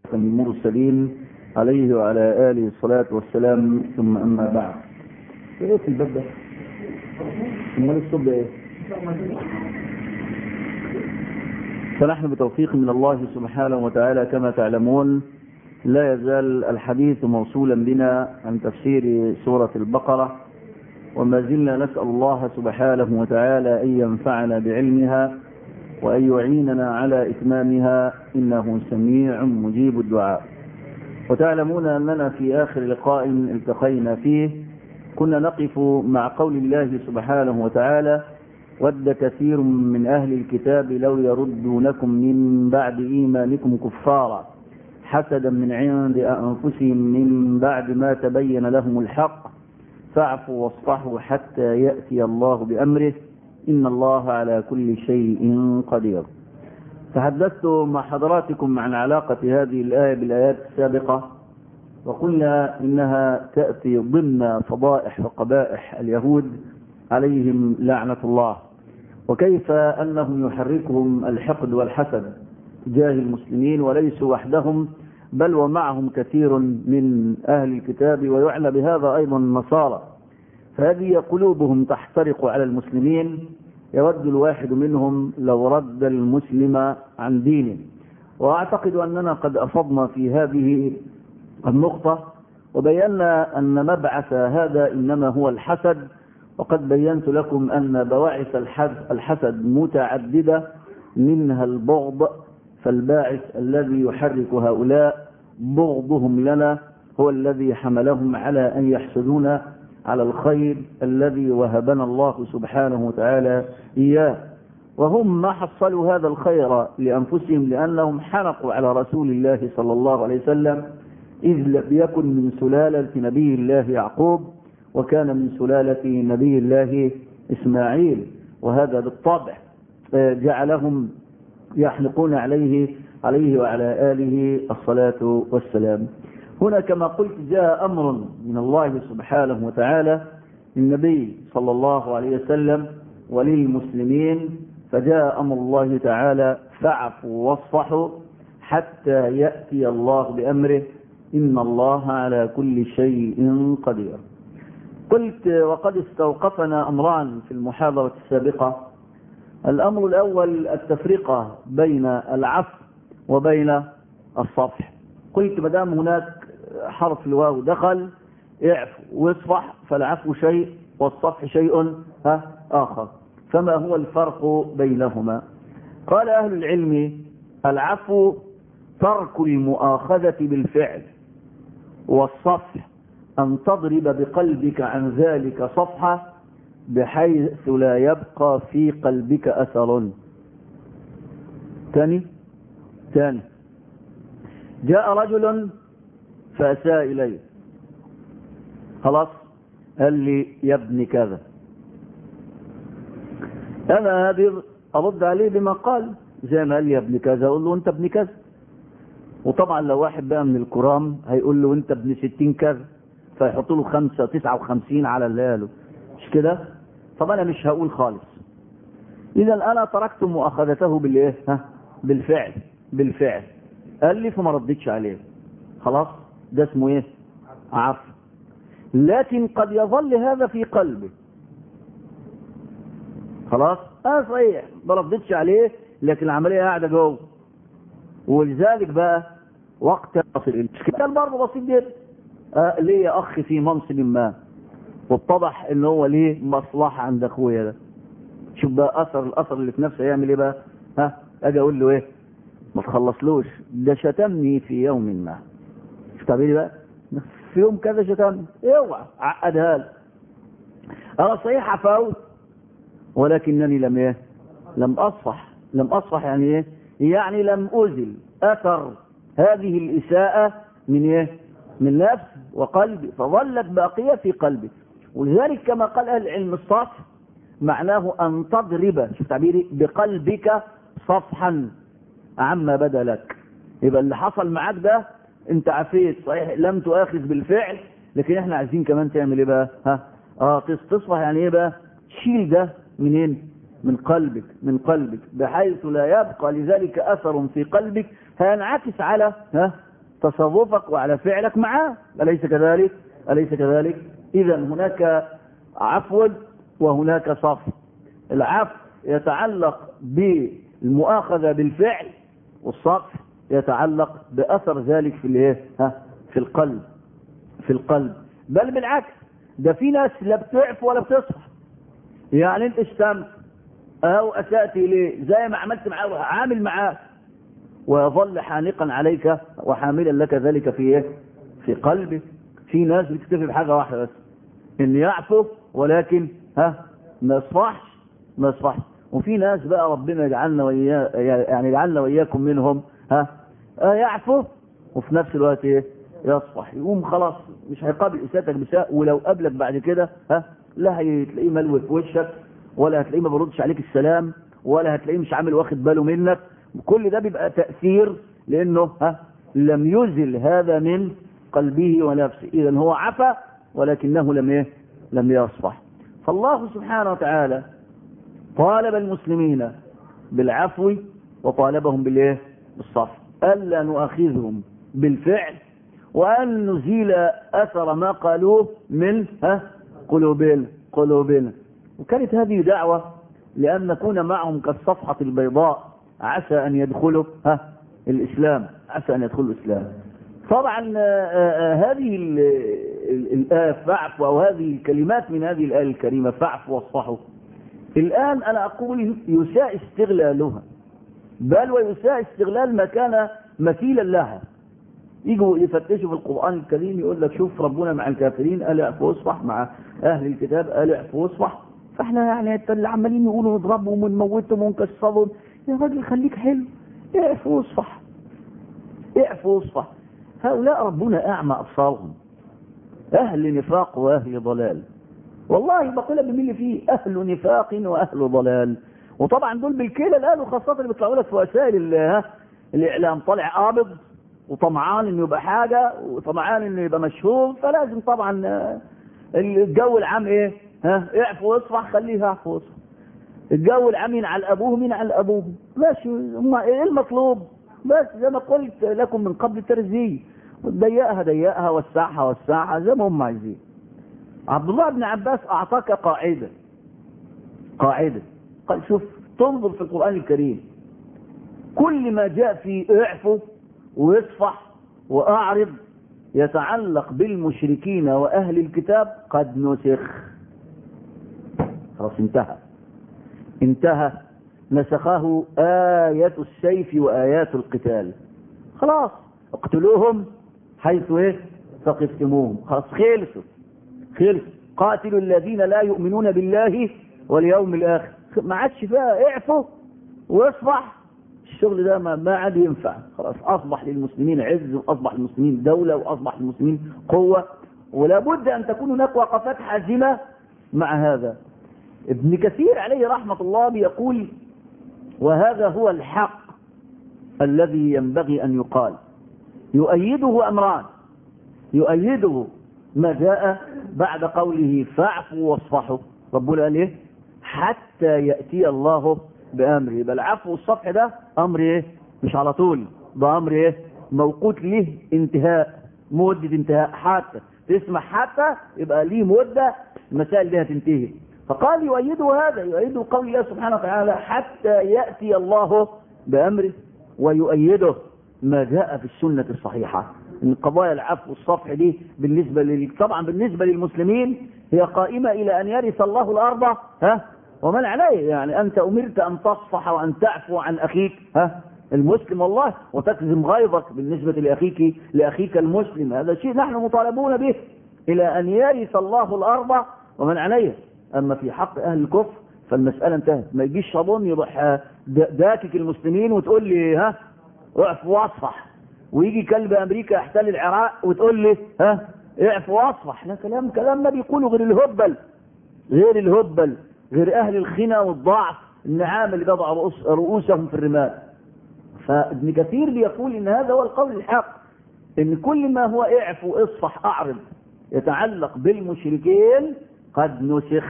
المرسلين عليه وعلى آله الصلاة والسلام ثم أما بعد ايه في الباب ده؟ امال الصب ايه؟ فنحن بتوفيق من الله سبحانه وتعالى كما تعلمون لا يزال الحديث موصولا بنا عن تفسير سورة البقرة وما زلنا نسأل الله سبحانه وتعالى أن ينفعنا بعلمها وأن يعيننا على إتمامها إنه سميع مجيب الدعاء وتعلمون أننا في آخر لقاء التقينا فيه كنا نقف مع قول الله سبحانه وتعالى ود كثير من أهل الكتاب لو يردونكم من بعد إيمانكم كفارا حسدا من عند أنفسهم من بعد ما تبين لهم الحق فاعفوا واصفحوا حتى يأتي الله بأمره إن الله على كل شيء قدير تحدثت مع حضراتكم عن علاقة هذه الآية بالآيات السابقة وقلنا إنها تأتي ضمن فضائح وقبائح اليهود عليهم لعنة الله وكيف أنهم يحركهم الحقد والحسد تجاه المسلمين وليسوا وحدهم بل ومعهم كثير من أهل الكتاب ويعنى بهذا أيضا النصارى فهذه قلوبهم تحترق على المسلمين يود الواحد منهم لو رد المسلم عن دينه وأعتقد أننا قد أفضنا في هذه النقطة وبينا أن مبعث هذا إنما هو الحسد وقد بينت لكم أن بواعث الحسد متعددة منها البغض فالباعث الذي يحرك هؤلاء بغضهم لنا هو الذي حملهم على أن يحسدون على الخير الذي وهبنا الله سبحانه وتعالى إياه وهم ما حصلوا هذا الخير لأنفسهم لأنهم حنقوا على رسول الله صلى الله عليه وسلم إذ لم يكن من سلالة نبي الله يعقوب وكان من سلالة نبي الله إسماعيل وهذا بالطبع جعلهم يحلقون عليه عليه وعلى آله الصلاة والسلام هنا كما قلت جاء أمر من الله سبحانه وتعالى للنبي صلى الله عليه وسلم وللمسلمين فجاء أمر الله تعالى فاعفوا واصفحوا حتى يأتي الله بأمره إن الله على كل شيء قدير قلت وقد استوقفنا أمران في المحاضرة السابقة الأمر الأول التفرقة بين العفو وبين الصفح قلت مدام هناك حرف الواو دخل اعفو واصفح فالعفو شيء والصفح شيء ها آخر فما هو الفرق بينهما قال أهل العلم العفو ترك المؤاخذة بالفعل والصفح أن تضرب بقلبك عن ذلك صفحة بحيث لا يبقى في قلبك أثر ثاني ثاني جاء رجل فأساء إليه خلاص قال لي يا ابن كذا أنا هذه أرد عليه بما قال زي ما قال لي يا ابن كذا أقول له أنت ابن كذا وطبعا لو واحد بقى من الكرام هيقول له أنت ابن ستين كذا فيحط له خمسة تسعة وخمسين على اللي قاله مش كده طب أنا مش هقول خالص إذا أنا تركت مؤاخذته بالإيه ها بالفعل بالفعل قال لي فما ردتش عليه خلاص ده اسمه ايه عفو لكن قد يظل هذا في قلبه خلاص اه صحيح ما ردتش عليه لكن العمليه قاعده جوه ولذلك بقى وقت يصل الاشكال برضه بسيط جدا آه ليه اخ في منصب ما واتضح ان هو ليه مصلحه عند اخويا ده شوف بقى اثر الاثر اللي في نفسه يعمل ايه بقى ها اجي اقول له ايه ما تخلصلوش ده شتمني في يوم ما شوف تعبيري بقى في يوم كذا شتمني اوعى عقدها لي انا صحيح عفوت ولكنني لم ايه لم اصفح لم اصفح يعني ايه يعني لم ازل اثر هذه الاساءة من ايه من نفسي وقلبي فظلت باقية في قلبي ولذلك كما قال اهل العلم الصفح معناه ان تضرب شوف تعبيري بقلبك صفحا عما بدا لك يبقى اللي حصل معاك ده انت عفيت صحيح لم تؤاخذ بالفعل لكن احنا عايزين كمان تعمل ايه بقى ها اه تصفح يعني ايه بقى شيل ده منين من قلبك من قلبك بحيث لا يبقى لذلك اثر في قلبك هينعكس على ها تصرفك وعلى فعلك معاه أليس كذلك أليس كذلك إذا هناك عفو وهناك صف العفو يتعلق بالمؤاخذة بالفعل والصف يتعلق بأثر ذلك في الايه ها في القلب في القلب بل بالعكس ده في ناس لا بتعفو ولا بتصفح يعني انت اشتمت او اسأت اليه زي ما عملت معاه عامل معاه ويظل حانقا عليك وحاملا لك ذلك في ايه في قلبه في ناس بتكتفي بحاجة واحدة بس ان يعفو ولكن ها ما يصفحش ما يصفحش وفي ناس بقى ربنا يجعلنا ويا يعني يجعلنا وإياكم منهم ها آه يعفو وفي نفس الوقت ايه يصفح يقوم خلاص مش هيقابل اساءتك بساء ولو قابلك بعد كده ها لا هتلاقيه ملوي في وشك ولا هتلاقيه ما بيردش عليك السلام ولا هتلاقيه مش عامل واخد باله منك كل ده بيبقى تأثير لانه ها لم يزل هذا من قلبه ونفسه اذا هو عفى ولكنه لم ايه لم يصفح فالله سبحانه وتعالى طالب المسلمين بالعفو وطالبهم بالايه بالصفح الا نؤاخذهم بالفعل وان نزيل اثر ما قالوه من ها قلوبنا قلوبنا وكانت هذه دعوة لأن نكون معهم كالصفحة البيضاء عسى أن يدخلوا ها الإسلام عسى أن يدخلوا الإسلام طبعا هذه الآية فاعفوا أو هذه الكلمات من هذه الآية الكريمة فاعفوا واصفحوا الآن أنا أقول يساء استغلالها بل ويساء استغلال ما كان مثيلا لها يجوا يفتشوا في القرآن الكريم يقول لك شوف ربنا مع الكافرين قال اعفوا واصفح مع أهل الكتاب قال اعفوا واصفح فاحنا يعني اللي عمالين يقولوا نضربهم ونموتهم ونكسرهم يا راجل خليك حلو اعفوا واصفح اعفوا واصفح هؤلاء ربنا أعمى أبصارهم أهل نفاق وأهل ضلال والله بقول بمين اللي فيه أهل نفاق وأهل ضلال وطبعا دول بالكيلة الآن خاصة اللي بيطلعوا لك في وسائل الإعلام طالع قابض وطمعان انه يبقى حاجة وطمعان انه يبقى مشهور فلازم طبعا الجو العام ايه ها اعفو واصفح خليه اعفو واصفح الجو العام ينعل ابوهم ينعل ابوهم ماشي هم ايه المطلوب بس زي ما قلت لكم من قبل الترزيه ضيقها ضيقها وسعها وسعها زي ما هم عايزين عبد الله بن عباس اعطاك قاعدة قاعدة قال شوف تنظر في القرآن الكريم كل ما جاء في اعفو واصفح واعرض يتعلق بالمشركين واهل الكتاب قد نسخ خلاص انتهى انتهى نسخه آية السيف وآيات القتال خلاص اقتلوهم حيث ايه ثقفتموهم خلاص خلصوا خلصوا قاتلوا الذين لا يؤمنون بالله واليوم الآخر ما عادش فيها اعفوا واصفح الشغل ده ما, ما عاد ينفع خلاص أصبح للمسلمين عز وأصبح للمسلمين دولة وأصبح للمسلمين قوة ولا بد أن تكون هناك وقفات حازمة مع هذا ابن كثير عليه رحمة الله بيقول وهذا هو الحق الذي ينبغي أن يقال يؤيده أمران يؤيده ما جاء بعد قوله فاعفوا واصفحوا ربنا قال ايه حتى يأتي الله بأمره بل العفو والصفح ده أمر ايه مش على طول ده أمر ايه موقوت له انتهاء مدة انتهاء حتى تسمع حتى يبقى ليه مدة المسائل دي هتنتهي فقال يؤيده هذا يؤيده قول الله سبحانه وتعالى حتى يأتي الله بأمره ويؤيده ما جاء في السنة الصحيحة ان قضايا العفو والصفح دي بالنسبة لل... طبعا بالنسبة للمسلمين هي قائمة الى ان يرث الله الارض ها ومن عليه يعني انت امرت ان تصفح وان تعفو عن اخيك ها المسلم والله وتكظم غيظك بالنسبة لاخيك لاخيك المسلم هذا شيء نحن مطالبون به الى ان يرث الله الارض ومن عليها اما في حق اهل الكفر فالمسألة انتهت ما يجيش شابون يروح داكك المسلمين وتقول لي ها اعف واصفح ويجي كلب امريكا يحتل العراق وتقول لي ها اعف واصفح لا كلام كلام ما بيقولوا غير الهبل غير الهبل غير اهل الخنا والضعف النعام اللي بضع رؤوس رؤوسهم في الرمال فابن كثير بيقول ان هذا هو القول الحق ان كل ما هو اعف واصفح اعرض يتعلق بالمشركين قد نسخ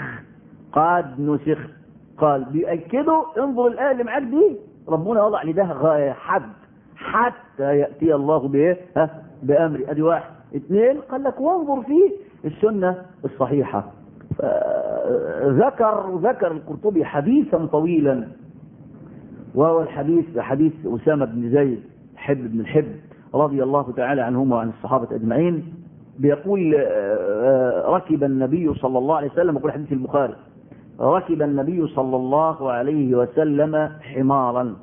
قد نسخ قال بيأكدوا انظر الآية اللي معاك دي ربنا وضع لده حد حتى يأتي الله بإيه ها بأمري أدي واحد اثنين قال لك وانظر في السنة الصحيحة ذكر ذكر القرطبي حديثا طويلا وهو الحديث حديث أسامة بن زيد حب بن الحب رضي الله تعالى عنهما وعن الصحابة أجمعين بيقول ركب النبي صلى الله عليه وسلم يقول حديث البخاري ركب النبي صلى الله عليه وسلم حمارا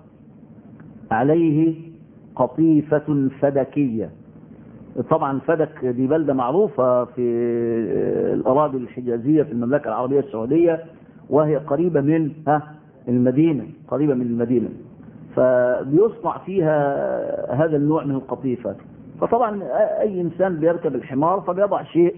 عليه قطيفة فدكية طبعا فدك دي بلدة معروفة في الأراضي الحجازية في المملكة العربية السعودية وهي قريبة من ها المدينة قريبة من المدينة فبيصنع فيها هذا النوع من القطيفة فطبعا أي إنسان بيركب الحمار فبيضع شيء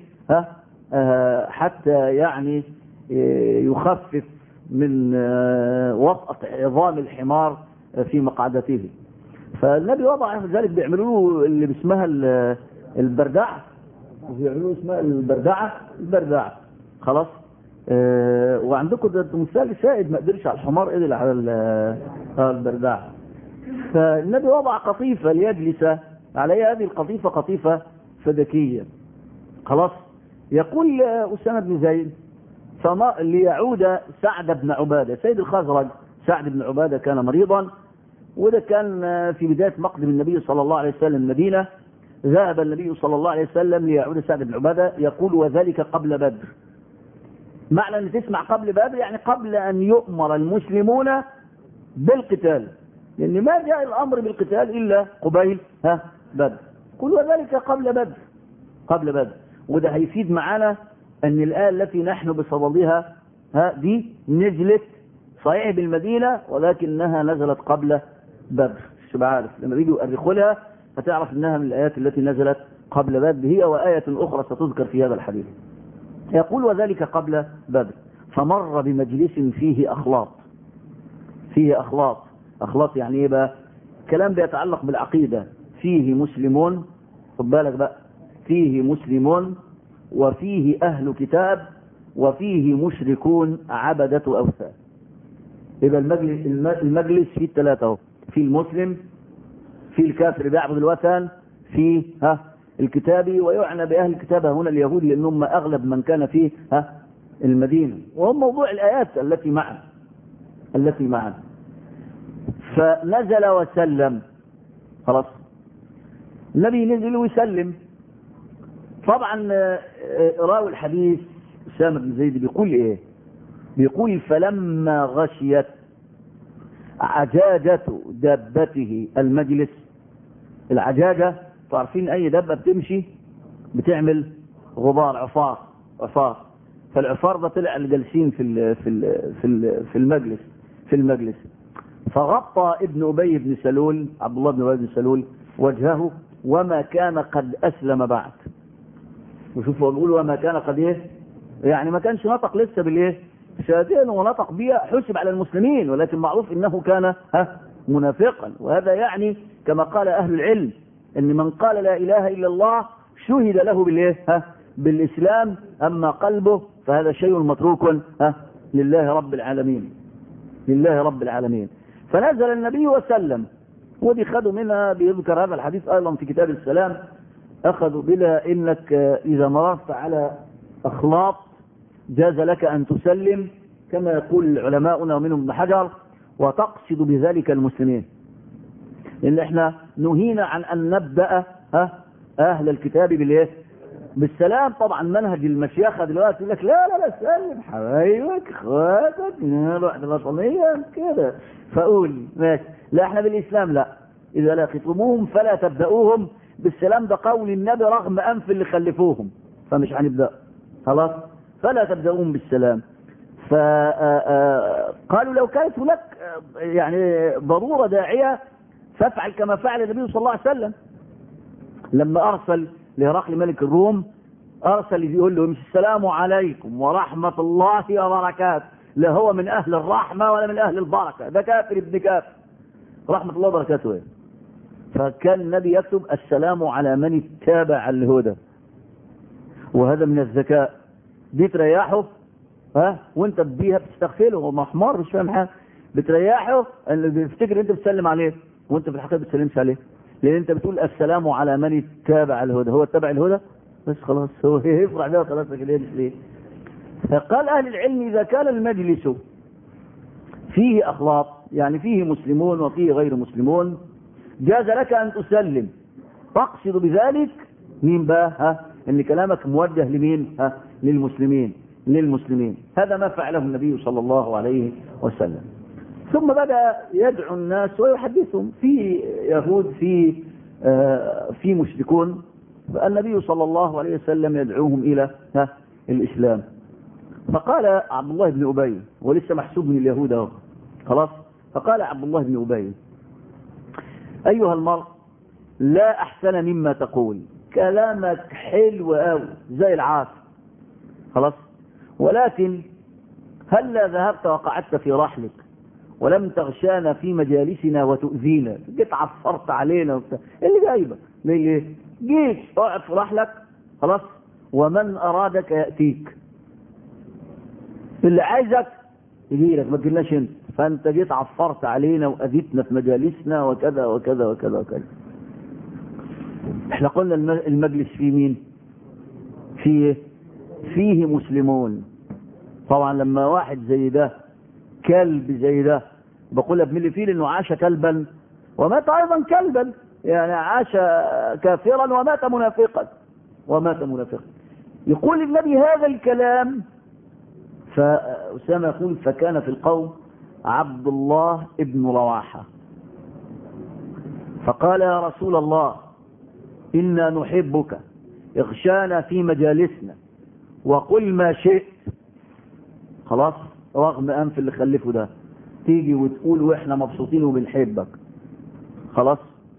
ها حتى يعني يخفف من وطأة عظام الحمار في مقعدته فالنبي وضع ذلك بيعملوا له اللي باسمها البردعة بيعملوا اسمها البردعة البردعة خلاص آه وعندكم ده مثال سائد ما قدرش على الحمار قدر على البردعة فالنبي وضع قطيفة ليجلس عليها هذه القطيفة قطيفة فدكية خلاص يقول أسامة بن زيد فما ليعود سعد بن عبادة سيد الخزرج سعد بن عبادة كان مريضا وده كان في بداية مقدم النبي صلى الله عليه وسلم المدينة ذهب النبي صلى الله عليه وسلم ليعود سعد بن عبادة يقول وذلك قبل بدر معنى ان تسمع قبل بدر يعني قبل ان يؤمر المسلمون بالقتال لان ما جاء الامر بالقتال الا قبيل ها بدر قل وذلك قبل بدر قبل بدر وده هيفيد معانا ان الايه التي نحن بصددها ها دي نزلت صحيح بالمدينه ولكنها نزلت قبل بدر مش عارف لما بيجوا يؤرخوا لها هتعرف انها من الايات التي نزلت قبل بدر هي وايه اخرى ستذكر في هذا الحديث يقول وذلك قبل بدر فمر بمجلس فيه اخلاط فيه اخلاط اخلاط يعني ايه بقى كلام بيتعلق بالعقيده فيه مسلمون خد بالك بقى فيه مسلمون وفيه اهل كتاب وفيه مشركون عبدة اوثان يبقى المجلس المجلس فيه الثلاثه اهو في المسلم في الكافر بيعبد الوثن في ها الكتابي ويعنى باهل الكتاب هنا اليهود لانهم اغلب من كان فيه ها المدينه وهم موضوع الايات التي معنا التي معنا فنزل وسلم خلاص النبي نزل ويسلم طبعا راوي الحديث اسامه بن زيد بيقول ايه بيقول فلما غشيت عجاجة دابته المجلس العجاجة تعرفين اي دابة بتمشي بتعمل غبار عفار عفار فالعفار ده طلع اللي جالسين في ال في ال في ال في المجلس في المجلس فغطى ابن ابي بن سلول عبد الله بن ابي بن سلول وجهه وما كان قد اسلم بعد وشوفوا بيقول وما كان قد ايه يعني ما كانش نطق لسه بالايه شهادين ونطق بها حسب على المسلمين ولكن معروف انه كان ها منافقا وهذا يعني كما قال اهل العلم ان من قال لا اله الا الله شهد له بالايه ها بالاسلام اما قلبه فهذا شيء متروك ها لله رب العالمين لله رب العالمين فنزل النبي وسلم ودي خدوا منها بيذكر هذا الحديث ايضا في كتاب السلام اخذوا بلا انك اذا مررت على اخلاط جاز لك ان تسلم كما يقول علماؤنا ومنهم ابن حجر وتقصد بذلك المسلمين لان احنا نهينا عن ان نبدا ها اهل الكتاب بالايه بالسلام طبعا منهج المشيخه دلوقتي يقول لك لا لا لا سلم حبايبك اخواتك نروح الوطنيه كده فقول ماشي لا احنا بالاسلام لا اذا لقيتموهم فلا تبداوهم بالسلام ده قول النبي رغم انف اللي خلفوهم فمش هنبدا خلاص فلا تبداوهم بالسلام فقالوا لو كانت هناك يعني ضروره داعيه فافعل كما فعل النبي صلى الله عليه وسلم لما ارسل لهرقل ملك الروم ارسل يقول له السلام عليكم ورحمه الله وبركاته لا هو من اهل الرحمه ولا من اهل البركه ده كافر ابن كافر رحمه الله وبركاته ايه فكان النبي يكتب السلام على من اتبع الهدى وهذا من الذكاء دي تريحه ها وانت بيها بتستغفله هو محمر مش فاهم حاجه بتريحه اللي بيفتكر انت بتسلم عليه وانت في الحقيقه بتسلمش عليه لان انت بتقول السلام على من اتبع الهدى هو اتبع الهدى بس خلاص هو يفرح بها خلاص كده ليه فقال اهل العلم اذا كان المجلس فيه اخلاق يعني فيه مسلمون وفيه غير مسلمون جاز لك ان تسلم تقصد بذلك مين بقى ها ان كلامك موجه لمين ها للمسلمين للمسلمين هذا ما فعله النبي صلى الله عليه وسلم ثم بدأ يدعو الناس ويحدثهم في يهود في آه في مشركون النبي صلى الله عليه وسلم يدعوهم إلى ها الإسلام فقال عبد الله بن أبي ولسه محسوب من اليهود اهو خلاص فقال عبد الله بن أبي أيها المرء لا أحسن مما تقول كلامك حلو قوي زي العاص خلاص ولكن هلا ذهبت وقعدت في رحلك ولم تغشانا في مجالسنا وتؤذينا جيت عفرت علينا وبتاع اللي جايبك ليه جيت اقعد في رحلك خلاص ومن ارادك ياتيك اللي عايزك يجي لك ما تجيلناش انت فانت جيت عفرت علينا واذيتنا في مجالسنا وكذا وكذا وكذا وكذا احنا قلنا المجلس فيه مين فيه فيه مسلمون طبعا لما واحد زي ده كلب زي ده بقول ابن اللي فيه انه عاش كلبا ومات ايضا كلبا يعني عاش كافرا ومات منافقا ومات منافقا يقول النبي هذا الكلام فأسامة يقول فكان في القوم عبد الله ابن رواحة فقال يا رسول الله إنا نحبك اغشانا في مجالسنا وقل ما شئت خلاص رغم أنف اللي خلفه ده تيجي وتقول واحنا مبسوطين وبنحبك خلاص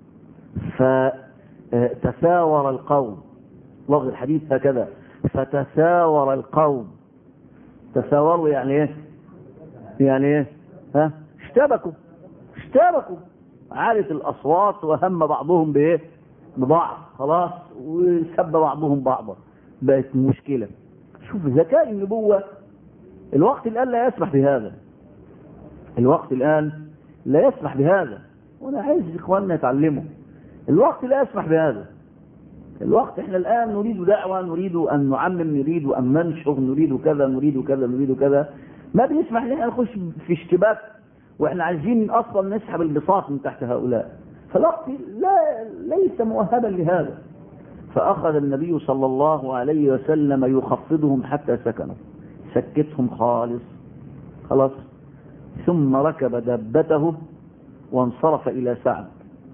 فتساور القوم لفظ الحديث هكذا فتساور القوم تساوروا يعني ايه يعني ايه ها اشتبكوا اشتبكوا عالت الاصوات وهم بعضهم بايه ببعض خلاص وسب بعضهم بعضا بقت مشكله شوف ذكاء النبوه الوقت الان لا يسمح بهذا الوقت الان لا يسمح بهذا وانا عايز اخواننا يتعلموا الوقت لا يسمح بهذا الوقت احنا الان نريد دعوة نريد ان نعمم نريد ان ننشر نريد كذا نريد كذا نريد كذا ما بيسمح لنا نخش في اشتباك واحنا عايزين اصلا نسحب البساط من تحت هؤلاء فالوقت لا ليس مؤهبا لهذا فاخذ النبي صلى الله عليه وسلم يخفضهم حتى سكنوا سكتهم خالص خلاص ثم ركب دابته وانصرف الى سعد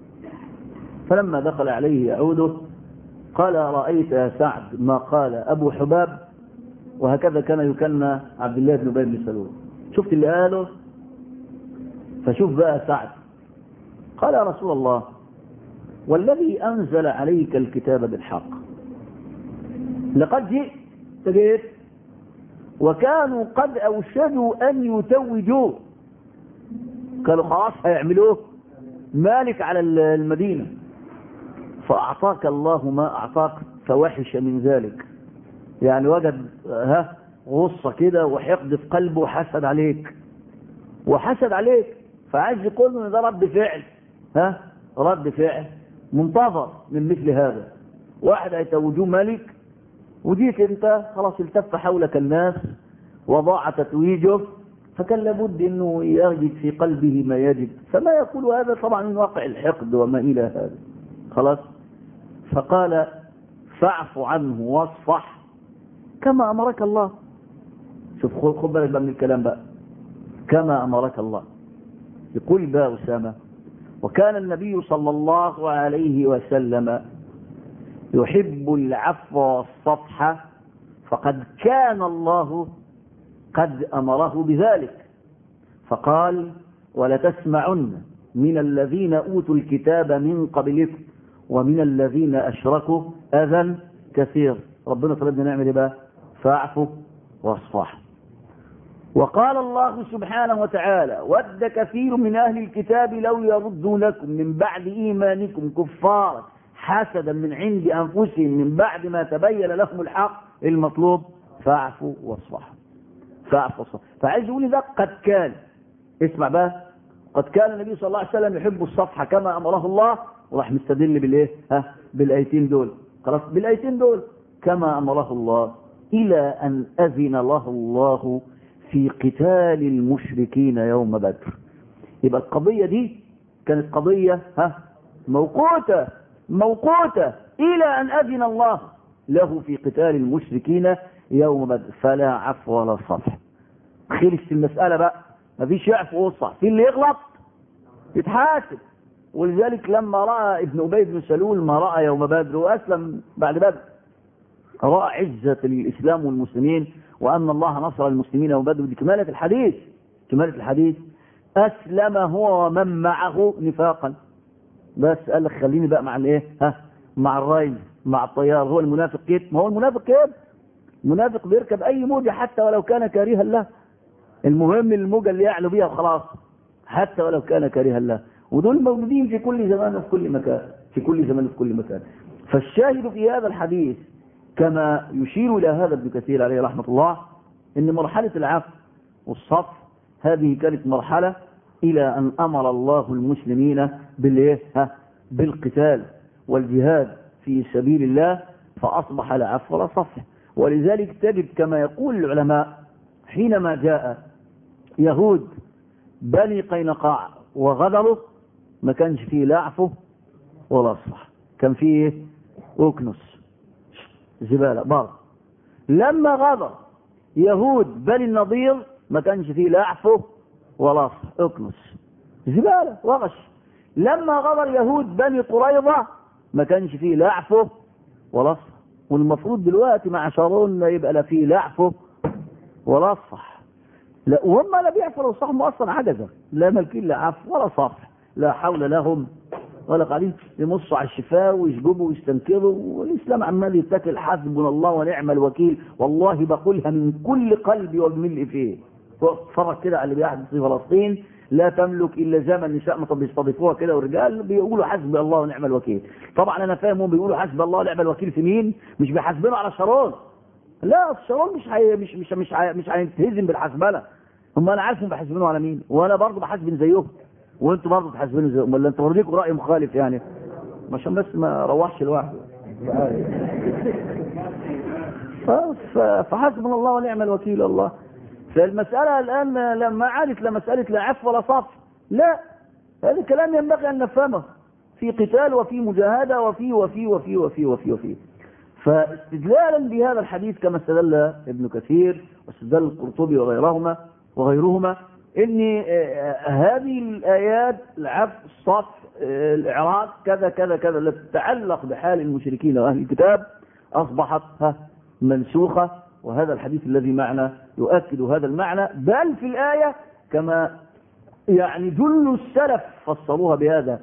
فلما دخل عليه يعوده قال رأيت يا سعد ما قال أبو حباب وهكذا كان يكنى عبد الله بن أبي بن سلول شفت اللي قاله فشوف بقى سعد قال يا رسول الله والذي أنزل عليك الكتاب بالحق لقد جئت جئت وكانوا قد أوشدوا أن يتوجوه قالوا خلاص هيعملوه مالك على المدينة فأعطاك الله ما أعطاك فوحش من ذلك يعني وجد ها غصة كده وحقد في قلبه وحسد عليك وحسد عليك فعايز يقول ان ده رد فعل ها رد فعل منتظر من مثل هذا واحد هيتوجوه ملك وجيت انت خلاص التف حولك الناس وضاع تتويجه فكان لابد انه يجد في قلبه ما يجد فما يقول هذا طبعا من واقع الحقد وما الى هذا خلاص فقال فاعف عنه واصفح كما امرك الله شوف خد بالك بقى من الكلام بقى كما امرك الله يقول بقى اسامه وكان النبي صلى الله عليه وسلم يحب العفو والصفح فقد كان الله قد امره بذلك فقال ولتسمعن من الذين اوتوا الكتاب من قبلكم ومن الذين أشركوا أذى كثير ربنا طلبنا نعمل إيه بقى فاعفوا واصفحوا وقال الله سبحانه وتعالى ود كثير من أهل الكتاب لو يردونكم من بعد إيمانكم كفارا حسدا من عند أنفسهم من بعد ما تبين لهم الحق المطلوب فاعفوا واصفحوا فاعفوا واصفحوا فعايز يقول ده قد كان اسمع بقى قد كان النبي صلى الله عليه وسلم يحب الصفحة كما أمره الله وراح مستدل بالايه ها بالايتين دول خلاص بالايتين دول كما امره الله الى ان اذن له الله في قتال المشركين يوم بدر يبقى القضيه دي كانت قضيه ها موقوته موقوته الى ان اذن الله له في قتال المشركين يوم بدر فلا عفو ولا صفح خلص المساله بقى مفيش يعفو وصح في اللي يغلط يتحاسب ولذلك لما راى ابن ابي بن سلول ما راى يوم بدر واسلم بعد بدر راى عزه الاسلام والمسلمين وان الله نصر المسلمين يوم بدر دي كماله الحديث كماله الحديث اسلم هو ومن معه نفاقا بس قال لك خليني بقى مع الايه ها مع الريل مع الطيار هو المنافق كده ما هو المنافق كده المنافق بيركب اي موجه حتى ولو كان كارها له المهم الموجه اللي يعلو بيها وخلاص حتى ولو كان كارها له ودول موجودين في كل زمان وفي كل مكان في كل زمان وفي كل مكان فالشاهد في هذا الحديث كما يشير الى هذا ابن كثير عليه رحمه الله ان مرحله العفو والصف هذه كانت مرحله الى ان امر الله المسلمين بالايه ها بالقتال والجهاد في سبيل الله فاصبح لا عفو ولا صفح ولذلك تجد كما يقول العلماء حينما جاء يهود بني قينقاع وغدروا ما كانش فيه لا عفو ولا صفح كان فيه ايه اوكنس زباله بار لما غدر يهود بني النضير ما كانش فيه لا عفو ولا صفح اوكنس زباله وغش لما غدر يهود بني قريظه ما كانش فيه لا عفو ولا صفح والمفروض دلوقتي مع شارون يبقى لا فيه لا عفو ولا صفح لا وهم لا بيعفوا ولا صفحهم اصلا عجزه لا مالكين لا عفو ولا صفح لا حول لهم ولا قاعدين يمصوا على الشفاه ويشجبوا ويستنكروا والاسلام عمال يتكل حسبنا الله ونعم الوكيل والله بقولها من كل قلبي وبملء فيه اتفرج كده على اللي بيحدث في فلسطين لا تملك الا زمن النساء ما بيستضيفوها كده والرجال بيقولوا حسبي الله ونعم الوكيل طبعا انا فاهم هم بيقولوا حسبي الله ونعم الوكيل في مين مش بيحاسبينه على شارون لا شارون مش حي... مش مش مش حي... مش هيتهزم بالحسبنه هم انا عارف هم بيحاسبينه على مين وانا برضه بحاسبين زيهم وانتوا برضه تحاسبينه زيهم ولا انتوا ليكم راي مخالف يعني عشان بس ما روحش لوحده ف- فحسبنا الله ونعم الوكيل الله فالمسألة الآن لما عادت لمسألة لا عفو ولا صف لا هذا الكلام ينبغي أن نفهمه في قتال وفي مجاهدة وفي وفي وفي وفي وفي وفي فاستدلالا بهذا الحديث كما استدل ابن كثير واستدل القرطبي وغيرهما وغيرهما ان آه، هذه الايات العفو الصف آه، الاعراض كذا كذا كذا التي تتعلق بحال المشركين واهل الكتاب اصبحت ها منسوخه وهذا الحديث الذي معنا يؤكد هذا المعنى بل في الايه كما يعني جل السلف فسروها بهذا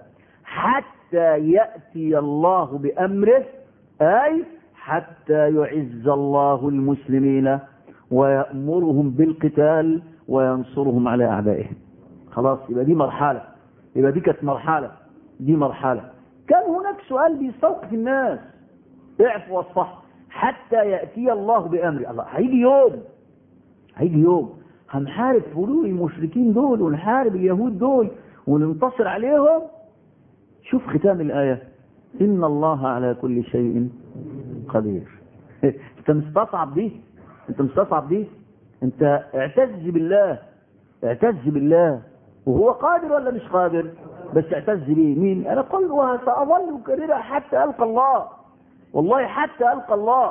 حتى ياتي الله بامره اي حتى يعز الله المسلمين ويامرهم بالقتال وينصرهم على اعدائهم خلاص يبقى دي مرحله يبقى دي كانت مرحله دي مرحله كان هناك سؤال بيستوقف الناس اعفوا واصفحوا حتى ياتي الله بامره الله هيجي يوم هيجي يوم هنحارب فلول المشركين دول ونحارب اليهود دول وننتصر عليهم شوف ختام الآية إن الله على كل شيء قدير أنت مستصعب دي أنت مستصعب دي أنت اعتز بالله اعتز بالله وهو قادر ولا مش قادر بس اعتز بيه مين أنا قل وسأظل كريرا حتى ألقى الله والله حتى ألقى الله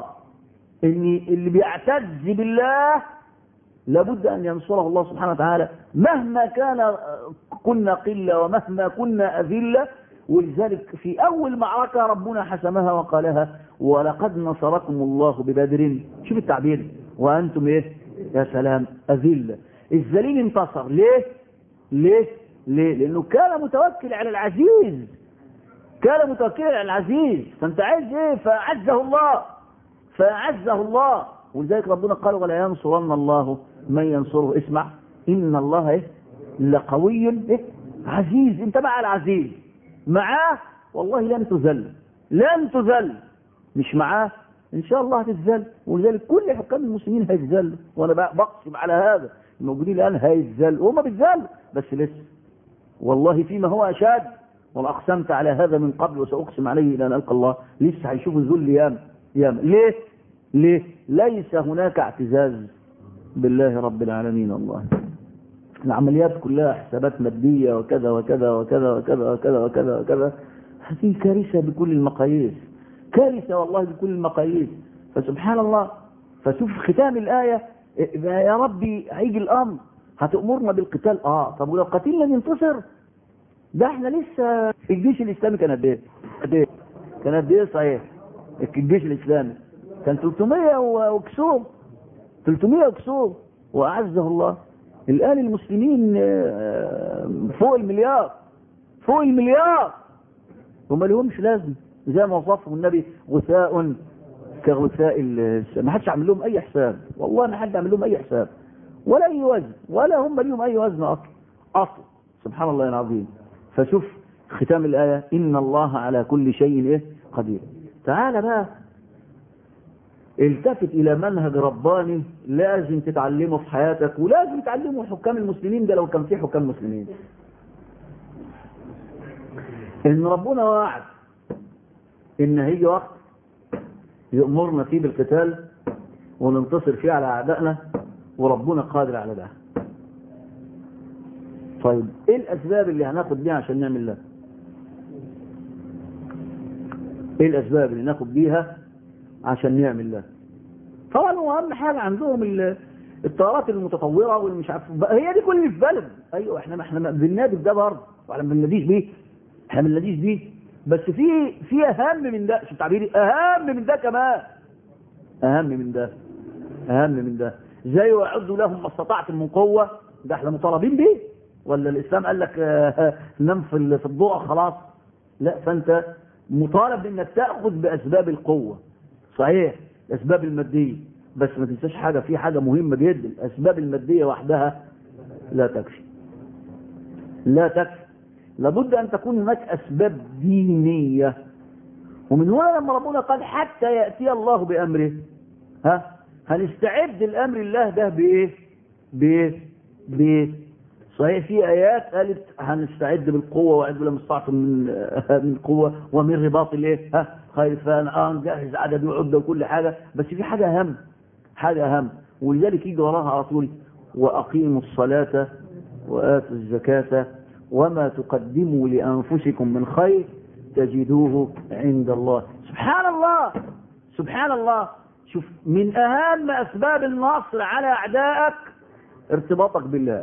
إن اللي بيعتز بالله لابد أن ينصره الله سبحانه وتعالى مهما كان كنا قلة ومهما كنا أذلة ولذلك في أول معركة ربنا حسمها وقالها ولقد نصركم الله ببدر شوف التعبير وأنتم إيه يا سلام أذلة الذليل انتصر ليه ليه ليه لأنه كان متوكل على العزيز كان متوكلا على العزيز فأنت عايز إيه فأعزه الله فأعزه الله ولذلك ربنا قال ولا ينصرن الله من ينصره اسمع إن الله إيه لقوي إيه عزيز انت مع العزيز معاه والله لن تذل لن تذل مش معاه ان شاء الله هتتذل ولذلك كل حكام المسلمين هيتذلوا وانا بقسم على هذا الموجودين الان هيتذلوا وهم بيتذلوا بس لسه والله فيما هو اشد وما اقسمت على هذا من قبل وساقسم عليه الى ان القى الله لسه هيشوف الذل ياما ياما ليه؟ ليه؟ ليس هناك اعتزاز بالله رب العالمين الله العمليات كلها حسابات مادية وكذا وكذا وكذا وكذا وكذا وكذا وكذا هذه كارثة بكل المقاييس كارثة والله بكل المقاييس فسبحان الله فشوف ختام الآية يا ربي هيجي الأمر هتأمرنا بالقتال اه طب ولو قتلنا ننتصر ده احنا لسه الجيش الإسلامي كان قد ايه؟ قد ايه؟ كان قد ايه صحيح؟ الجيش الإسلامي كان 300 وكسور 300 وكسور وأعزه الله الآن المسلمين فوق المليار فوق المليار وما لهمش لازم زي ما وصفهم النبي غثاء كغثاء ما حدش عمل لهم اي حساب والله ما حد عمل لهم اي حساب ولا اي وزن ولا هم ليهم اي وزن اصلا اصلا سبحان الله العظيم فشوف ختام الايه ان الله على كل شيء ايه قدير تعال بقى التفت الى منهج رباني لازم تتعلمه في حياتك ولازم تعلمه حكام المسلمين ده لو كان في حكام مسلمين ان ربنا وعد ان هيجي وقت يأمرنا فيه بالقتال وننتصر فيه على اعدائنا وربنا قادر على ده طيب ايه الاسباب اللي هناخد بيها عشان نعمل ده ايه الاسباب اللي ناخد بيها عشان نعمل ده طبعا هو اهم حاجه عندهم الطيارات المتطوره والمش عارف هي دي كل اللي في بلد ايوه احنا ما احنا بننادي ده برضه واحنا ما بنناديش بيه احنا ما بنناديش بيه بس في في اهم من ده شو تعبيري اهم من ده كمان اهم من ده اهم من ده زي واعدوا لهم ما استطعتم من قوه ده احنا مطالبين بيه ولا الاسلام قال لك نم في الضوء خلاص لا فانت مطالب انك تاخذ باسباب القوه صحيح الاسباب الماديه بس ما تنساش حاجه في حاجه مهمه جدا الاسباب الماديه وحدها لا تكفي لا تكفي لابد ان تكون هناك اسباب دينيه ومن هنا لما ربنا قال حتى ياتي الله بامره ها هنستعد لامر الله ده بايه بايه بايه صحيح في ايات قالت هنستعد بالقوه واعد لما استطعتم من من قوه ومن رباط الايه ها خير فانا نجهز عدد وعده وكل حاجه بس في حاجه اهم حاجه اهم ولذلك يجي وراها على طول واقيموا الصلاه واتوا الزكاه وما تقدموا لانفسكم من خير تجدوه عند الله سبحان الله سبحان الله شوف من اهم اسباب النصر على اعدائك ارتباطك بالله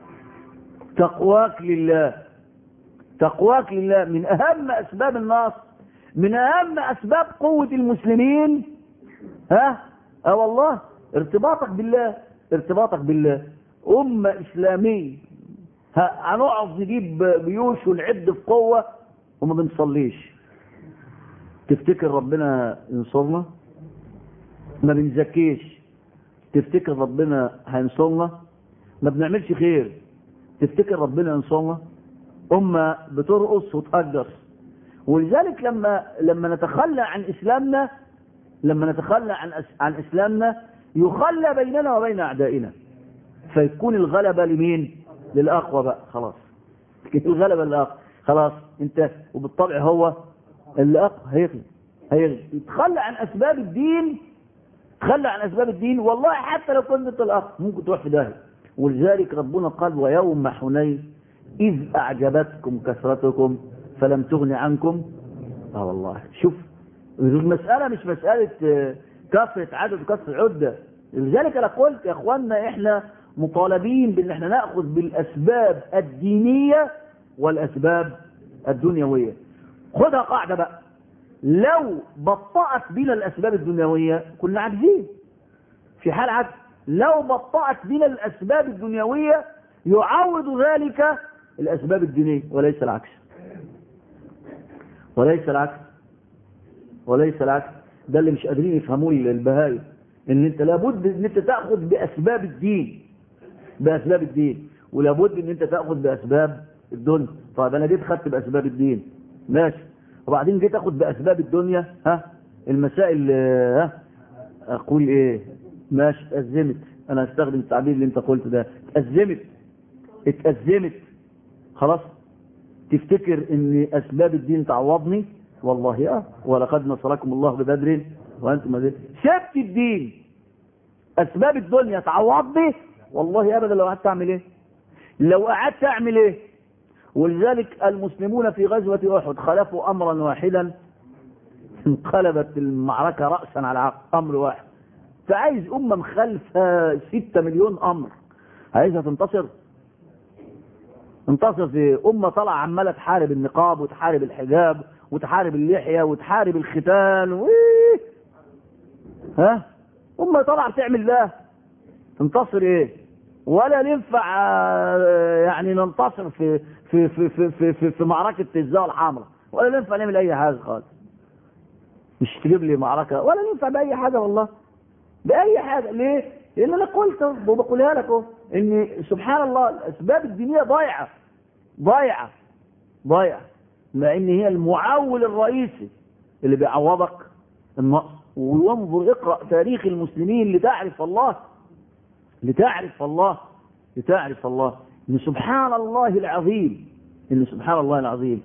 تقواك لله تقواك لله من اهم اسباب النصر من اهم اسباب قوة المسلمين ها اه والله ارتباطك بالله ارتباطك بالله امة اسلامية هنقعد نجيب جيوش ونعد في قوة وما بنصليش تفتكر ربنا ينصرنا ما بنزكيش تفتكر ربنا هينصرنا ما بنعملش خير تفتكر ربنا ينصرنا أمة بترقص وتهجس ولذلك لما لما نتخلى عن إسلامنا لما نتخلى عن أس عن إسلامنا يخلى بيننا وبين أعدائنا فيكون الغلبة لمين؟ للأقوى بقى خلاص الغلبة للأقوى خلاص انت وبالطبع هو اللي أقوى هيغلب هيغلب يتخلى عن أسباب الدين تخلى عن أسباب الدين والله حتى لو كنت انت الأقوى ممكن تروح في داهية ولذلك ربنا قال ويوم حنين إذ أعجبتكم كثرتكم فلم تغن عنكم اه والله شوف المسألة مش مسألة كثرة عدد وكثرة عدة لذلك أنا قلت يا أخوانا إحنا مطالبين بأن احنا نأخذ بالأسباب الدينية والأسباب الدنيوية خدها قاعدة بقى لو بطأت بنا الأسباب الدنيوية كنا عاجزين في حال عكس لو بطأت بنا الأسباب الدنيوية يعوض ذلك الأسباب الدينية وليس العكس وليس العكس وليس العكس ده اللي مش قادرين يفهموه البهايم ان انت لابد ان انت تاخذ باسباب الدين باسباب الدين ولابد ان انت تاخذ باسباب الدنيا طيب انا جيت خدت باسباب الدين ماشي وبعدين جيت اخذ باسباب الدنيا ها المسائل ها اقول ايه ماشي اتأزمت انا هستخدم التعبير اللي انت قلته ده اتأزمت اتأزمت خلاص تفتكر ان اسباب الدين تعوضني والله اه ولقد نصركم الله ببدر وانتم مذل سبت الدين اسباب الدنيا تعوضني والله ابدا لو قعدت اعمل ايه لو قعدت اعمل ايه ولذلك المسلمون في غزوة احد خلفوا امرا واحدا انقلبت المعركة رأسا على عقب امر واحد فعايز امة مخالفة ستة مليون امر عايزها تنتصر انتصر في امة طالعة عمالة تحارب النقاب وتحارب الحجاب وتحارب اللحية وتحارب الختان و... ها امة طالعة بتعمل ده تنتصر ايه ولا ينفع يعني ننتصر في في في في في, في, في معركة الزاوية الحمراء ولا ينفع نعمل اي حاجة خالص مش تجيب لي معركة ولا ينفع بأي حاجة والله بأي حاجة ليه؟ لأن أنا قلت وبقولها لك اهو إن سبحان الله الأسباب الدينية ضايعة ضايعة ضايعة مع إن هي المعول الرئيسي اللي بيعوضك النقص وانظر اقرأ تاريخ المسلمين لتعرف الله لتعرف الله لتعرف الله إن سبحان الله العظيم إن سبحان الله العظيم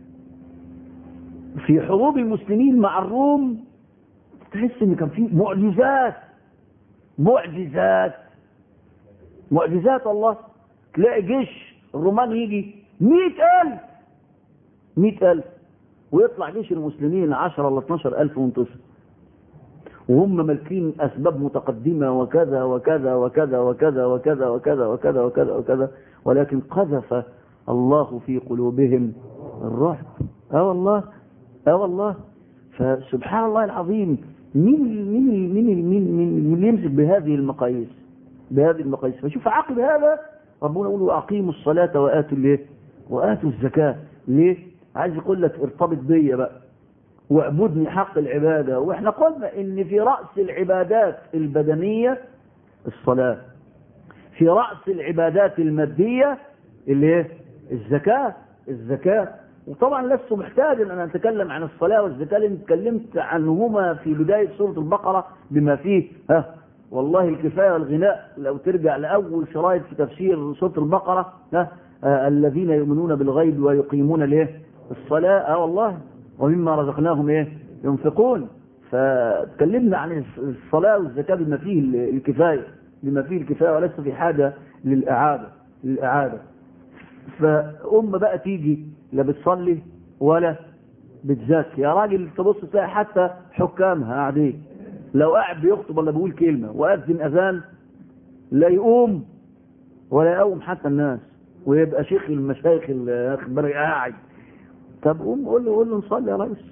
في حروب المسلمين مع الروم تحس ان كان في معجزات معجزات معجزات الله تلاقي جيش الرومان يجي مئة ألف مئة ألف ويطلع جيش المسلمين عشرة ولا 12 ألف وانتصر وهم مالكين أسباب متقدمة وكذا وكذا وكذا وكذا وكذا وكذا وكذا وكذا وكذا ولكن قذف الله في قلوبهم الرعب اه والله اه والله فسبحان الله العظيم مين مين مين مين مين اللي يمسك بهذه المقاييس بهذه المقاييس فشوف عقب هذا ربنا يقول واقيموا الصلاه واتوا الايه واتوا الزكاه ليه عايز يقول لك ارتبط بيا بقى واعبدني حق العباده واحنا قلنا ان في راس العبادات البدنيه الصلاه في راس العبادات الماديه اللي ايه الزكاه الزكاه وطبعا لست محتاجا ان اتكلم عن الصلاه والزكاه لان اتكلمت عنهما في بدايه سوره البقره بما فيه ها والله الكفايه والغناء لو ترجع لاول شرايط في تفسير سوره البقره ها آه الذين يؤمنون بالغيب ويقيمون الايه الصلاه اه والله ومما رزقناهم ايه ينفقون فتكلمنا عن الصلاه والزكاه بما فيه الكفايه بما فيه الكفايه وليس في حاجه للاعاده للاعاده فأم بقى تيجي لا بتصلي ولا بتزكي يا راجل تبص تلاقي حتى حكامها قاعدين لو قاعد بيخطب ولا بيقول كلمة وأذن أذان لا يقوم ولا يقوم حتى الناس ويبقى شيخ المشايخ اللي قاعد طب قوم قول له قول له نصلي يا ريس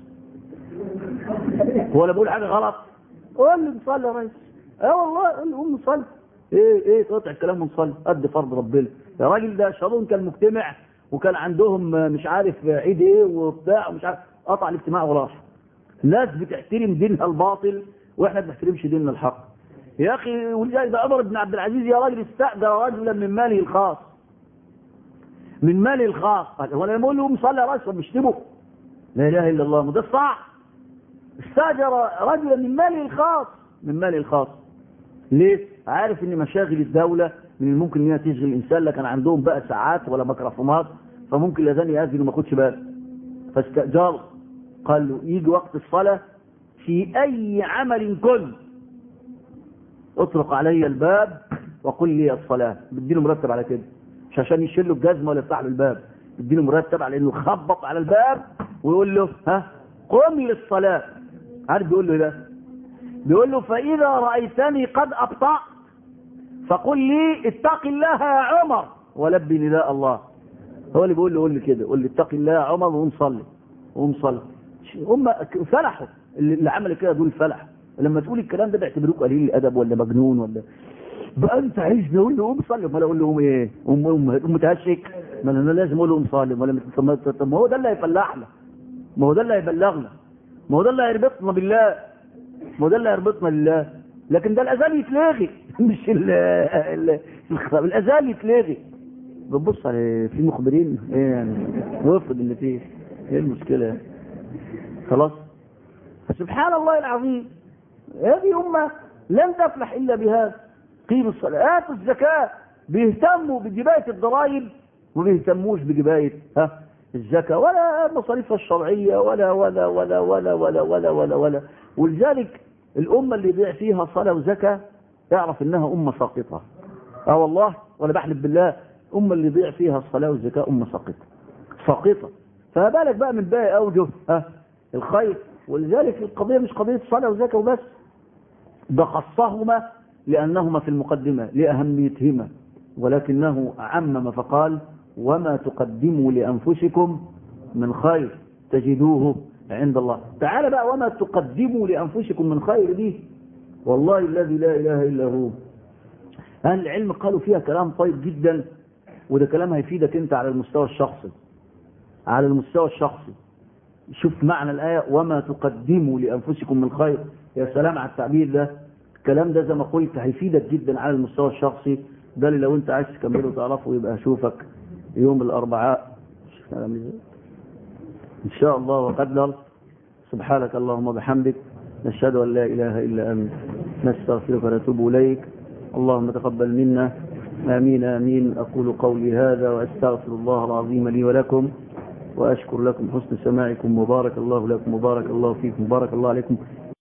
ولا بقول حاجة غلط قول له نصلي يا ريس اه والله قول له قوم نصلي ايه ايه تقطع الكلام ونصلي قد فرض ربنا يا راجل ده شارون كان مجتمع وكان عندهم مش عارف عيد ايه وبتاع ومش عارف قطع الاجتماع وراح ناس بتحترم دينها الباطل واحنا ما بنحترمش ديننا الحق يا اخي ولذلك ده عمر بن عبد العزيز يا راجل استاجر رجلا من ماله الخاص من ماله الخاص وانا لما اقول له صلي يا راجل بيشتمه لا اله الا الله ده صح استاجر رجلا من ماله الخاص من ماله الخاص ليه؟ عارف ان مشاغل الدوله من الممكن انها تشغل الانسان لكن عندهم بقى ساعات ولا ميكروفونات فممكن الاذان ياذن وما ياخدش باله فاستاجر قال له يجي وقت الصلاه في اي عمل كنت اطرق علي الباب وقل لي الصلاه بديله مرتب على كده مش عشان يشيل له الجزمه ولا يفتح له الباب بديله مرتب على انه يخبط على الباب ويقول له ها قم للصلاه عارف بيقول له ده بيقول له فاذا رايتني قد ابطات فقل لي اتق الله يا عمر ولبي نداء الله هو اللي بيقول له قول لي كده قول لي اتق الله يا عمر وقوم صلي وقوم صلي هم فلحوا اللي عمل كده دول فلح لما تقول الكلام ده بيعتبروك قليل الادب ولا مجنون ولا بقى انت عايزني اقول له قوم صلي امال اقول له قوم ايه؟ قوم قوم قوم متهشك ما انا لازم اقول له قوم صلي ولا طب ما هو ده اللي هيفلحنا ما هو ده اللي هيبلغنا ما هو ده اللي هيربطنا بالله ما هو ده اللي هيربطنا لله لكن ده الاذان يتلغي مش ال ال الاذان يتلغي بتبص على في مخبرين ايه يعني وافرض اللي فيه ايه المشكله خلاص فسبحان الله العظيم هذه امه لن تفلح الا بهذا قيموا الصلاه اتوا الزكاه بيهتموا بجبايه الضرائب وما بيهتموش بجبايه ها الزكاة ولا مصاريفها الشرعية ولا ولا ولا ولا ولا ولا ولا ولا ولذلك الأمة اللي يبيع فيها صلاة وزكاة اعرف إنها أمة ساقطة اه والله ولا بحلف بالله أمة اللي يضيع فيها الصلاة والزكاة أمة ساقطة ساقطة فما بالك بقى من باقي أوجه ها الخير ولذلك القضية مش قضية صلاة وزكاة وبس ده خصهما لأنهما في المقدمة لأهميتهما ولكنه عمم فقال وما تقدموا لأنفسكم من خير تجدوه عند الله تعال بقى وما تقدموا لأنفسكم من خير دي والله الذي لا إله إلا هو أهل العلم قالوا فيها كلام طيب جدا وده كلام هيفيدك أنت على المستوى الشخصي على المستوى الشخصي شوف معنى الآية وما تقدموا لأنفسكم من خير يا سلام على التعبير ده الكلام ده زي ما قلت هيفيدك جدا على المستوى الشخصي ده اللي لو انت عايز تكمله وتعرفه يبقى اشوفك يوم الاربعاء ان شاء الله وقدر سبحانك اللهم وبحمدك نشهد ان لا اله الا انت نستغفرك ونتوب اليك اللهم تقبل منا امين امين اقول قولي هذا واستغفر الله العظيم لي ولكم واشكر لكم حسن سماعكم وبارك الله لكم وبارك الله فيكم وبارك الله عليكم